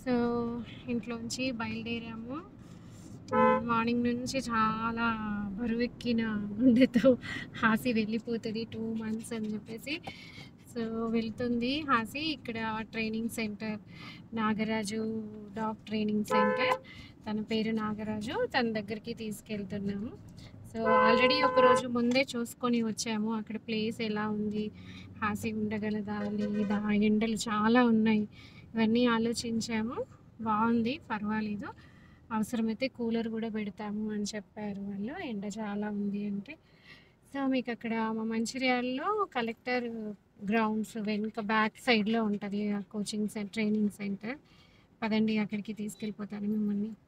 so ఇంట్లోంచి బయలుదేరాము morning నుంచి చాలా బరువెక్కిన గుండెతో హాసి వెళ్ళిపోతుంది టూ మంత్స్ అని చెప్పేసి సో వెళ్తుంది హాసి ఇక్కడ training centre Nagaraju dog training centre తన పేరు నాగరాజు తన దగ్గరికి తీసుకెళ్తున్నాము సో ఆల్రెడీ ఒక రోజు ముందే చూసుకొని వచ్చాము అక్కడ ప్లేస్ ఎలా ఉంది హాసి ఉండగలదా లేదా ఎండలు చాలా ఉన్నాయి ఇవన్నీ ఆలోచించాము బాగుంది పర్వాలేదు అవసరమైతే కూలర్ కూడా పెడతాము అని చెప్పారు వాళ్ళు ఎండ చాలా ఉంది అంటే సో మీకు అక్కడ మా మంచిర్యాలలో కలెక్టర్ గ్రౌండ్స్ వెనుక బ్యాక్ సైడ్లో ఉంటుంది కోచింగ్ సెంటర్ ట్రైనింగ్ సెంటర్ పదండి అక్కడికి తీసుకెళ్ళిపోతాను మిమ్మల్ని